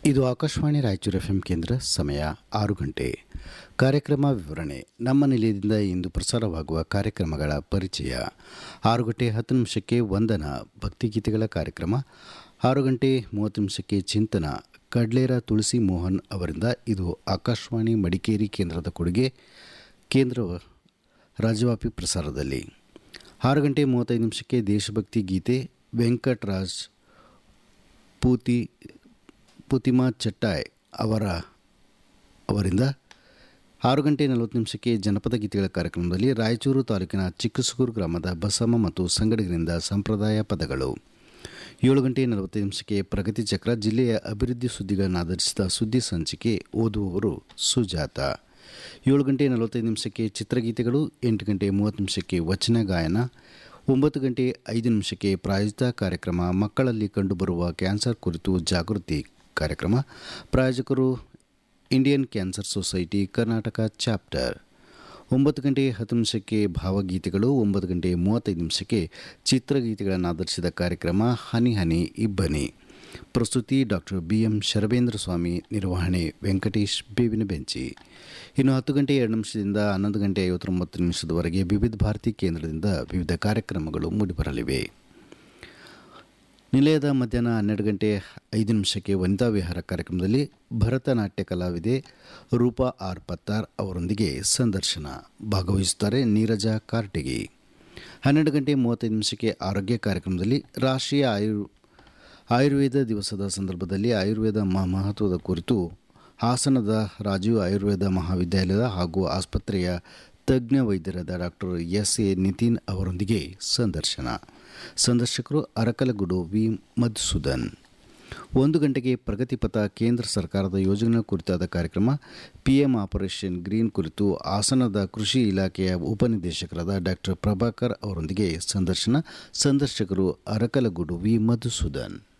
ಇದು ಆಕಾಶವಾಣಿ ರಾಯಚೂರು ಎಫ್ ಕೇಂದ್ರ ಸಮಯ ಆರು ಗಂಟೆ ಕಾರ್ಯಕ್ರಮ ವಿವರಣೆ ನಮ್ಮ ನಿಲಯದಿಂದ ಇಂದು ಪ್ರಸಾರವಾಗುವ ಕಾರ್ಯಕ್ರಮಗಳ ಪರಿಚಯ ಆರು ಗಂಟೆ ಹತ್ತು ನಿಮಿಷಕ್ಕೆ ವಂದನ ಭಕ್ತಿಗೀತೆಗಳ ಕಾರ್ಯಕ್ರಮ ಆರು ಗಂಟೆ ಮೂವತ್ತು ನಿಮಿಷಕ್ಕೆ ಚಿಂತನ ಕಡ್ಲೇರ ತುಳಸಿ ಮೋಹನ್ ಅವರಿಂದ ಇದು ಆಕಾಶವಾಣಿ ಮಡಿಕೇರಿ ಕೇಂದ್ರದ ಕೊಡುಗೆ ಕೇಂದ್ರ ರಾಜ್ಯವ್ಯಾಪಿ ಪ್ರಸಾರದಲ್ಲಿ ಆರು ಗಂಟೆ ಮೂವತ್ತೈದು ನಿಮಿಷಕ್ಕೆ ದೇಶಭಕ್ತಿ ಗೀತೆ ವೆಂಕಟರಾಜ್ ಪೂತಿ ಪುತಿಮಾ ಚಟ್ಟಾಯ್ ಅವರ ಅವರಿಂದ ಆರು ಗಂಟೆ ನಲವತ್ತು ನಿಮಿಷಕ್ಕೆ ಜನಪದ ಗೀತೆಗಳ ಕಾರ್ಯಕ್ರಮದಲ್ಲಿ ರಾಯಚೂರು ತಾಲೂಕಿನ ಚಿಕ್ಕಸುಗೂರು ಗ್ರಾಮದ ಬಸಮ್ಮ ಮತ್ತು ಸಂಗಡಿಗರಿಂದ ಸಂಪ್ರದಾಯ ಪದಗಳು ಏಳು ಗಂಟೆ ನಲವತ್ತೈದು ನಿಮಿಷಕ್ಕೆ ಪ್ರಗತಿ ಚಕ್ರ ಜಿಲ್ಲೆಯ ಅಭಿವೃದ್ಧಿ ಸುದ್ದಿಗಳನ್ನು ಆಧರಿಸಿದ ಸುದ್ದಿ ಸಂಚಿಕೆ ಓದುವವರು ಸುಜಾತ ಏಳು ಗಂಟೆ ನಲವತ್ತೈದು ನಿಮಿಷಕ್ಕೆ ಚಿತ್ರಗೀತೆಗಳು ಎಂಟು ಗಂಟೆ ಮೂವತ್ತು ನಿಮಿಷಕ್ಕೆ ವಚನ ಗಾಯನ ಒಂಬತ್ತು ಗಂಟೆ ಐದು ನಿಮಿಷಕ್ಕೆ ಪ್ರಾಯೋಜಿತ ಕಾರ್ಯಕ್ರಮ ಮಕ್ಕಳಲ್ಲಿ ಕಂಡುಬರುವ ಕ್ಯಾನ್ಸರ್ ಕುರಿತು ಜಾಗೃತಿ ಕಾರ್ಯಕ್ರಮ ಪ್ರಾಯೋಜಕರು Indian cancer society Karnataka chapter ಒಂಬತ್ತು ಗಂಟೆ ಹತ್ತು ನಿಮಿಷಕ್ಕೆ ಭಾವಗೀತೆಗಳು ಒಂಬತ್ತು ಗಂಟೆ ಮೂವತ್ತೈದು ನಿಮಿಷಕ್ಕೆ ಚಿತ್ರಗೀತೆಗಳನ್ನು ಆಧರಿಸಿದ ಕಾರ್ಯಕ್ರಮ ಹನಿ ಹನಿ ಇಬ್ಬನಿ ಪ್ರಸ್ತುತಿ doctor B M Sharabendra Swami ನಿರ್ವಹಣೆ ವೆಂಕಟೇಶ್ ಬೇವಿನ ಬೆಂಚಿ ಇನ್ನು ಹತ್ತು ಗಂಟೆ ಎರಡು ನಿಮಿಷದಿಂದ ಹನ್ನೊಂದು ಗಂಟೆ ಐವತ್ತೊಂಬತ್ತು ನಿಮಿಷದವರೆಗೆ ವಿವಿಧ ಭಾರತಿ ಕೇಂದ್ರದಿಂದ ವಿವಿಧ ಕಾರ್ಯಕ್ರಮಗಳು ಮೂಡಿಬರಲಿವೆ ನಿಲಯದ ಮಧ್ಯಾಹ್ನ ಹನ್ನೆರಡು ಗಂಟೆ ಐದು ನಿಮಿಷಕ್ಕೆ ವನಿತಾ ವಿಹಾರ ಕಾರ್ಯಕ್ರಮದಲ್ಲಿ ಭರತನಾಟ್ಯ ಕಲಾವಿದೆ ರೂಪಾ ಆರ್ ಪತ್ತಾರ್ ಅವರೊಂದಿಗೆ ಸಂದರ್ಶನ ಭಾಗವಹಿಸುತ್ತಾರೆ ನೀರಜ ಕಾರ್ಟಿಗಿ ಹನ್ನೆರಡು ಗಂಟೆ ಮೂವತ್ತೈದು ನಿಮಿಷಕ್ಕೆ ಆರೋಗ್ಯ ಕಾರ್ಯಕ್ರಮದಲ್ಲಿ ರಾಷ್ಟ್ರೀಯ ಆಯು ಆಯುರ್ವೇದ ದಿವಸದ ಸಂದರ್ಭದಲ್ಲಿ ಆಯುರ್ವೇದ ಮಹತ್ವದ ಕುರಿತು ಹಾಸನದ ರಾಜೀವ್ ಆಯುರ್ವೇದ ಮಹಾವಿದ್ಯಾಲಯದ ಹಾಗೂ ಆಸ್ಪತ್ರೆಯ ತಜ್ಞ ವೈದ್ಯರಾದ ಡಾಕ್ಟರ್ ಎಸ್ ಎ ನಿತಿನ್ ಅವರೊಂದಿಗೆ ಸಂದರ್ಶನ ಸಂದರ್ಶಕರು ಅರಕಲಗೂಡು ವಿ ಮಧುಸೂದನ್ ಒಂದು ಗಂಟೆಗೆ ಪ್ರಗತಿಪಥ ಕೇಂದ್ರ ಸರ್ಕಾರದ ಯೋಜನೆ ಕುರಿತಾದ ಕಾರ್ಯಕ್ರಮ ಪಿಎಂ ಆಪರೇಷನ್ ಗ್ರೀನ್ ಕುರಿತು ಹಾಸನದ ಕೃಷಿ ಇಲಾಖೆಯ ಉಪನಿರ್ದೇಶಕರಾದ ಡಾಕ್ಟರ್ ಪ್ರಭಾಕರ್ ಅವರೊಂದಿಗೆ ಸಂದರ್ಶನ ಸಂದರ್ಶಕರು ಅರಕಲಗೂಡು ವಿ ಮಧುಸೂದನ್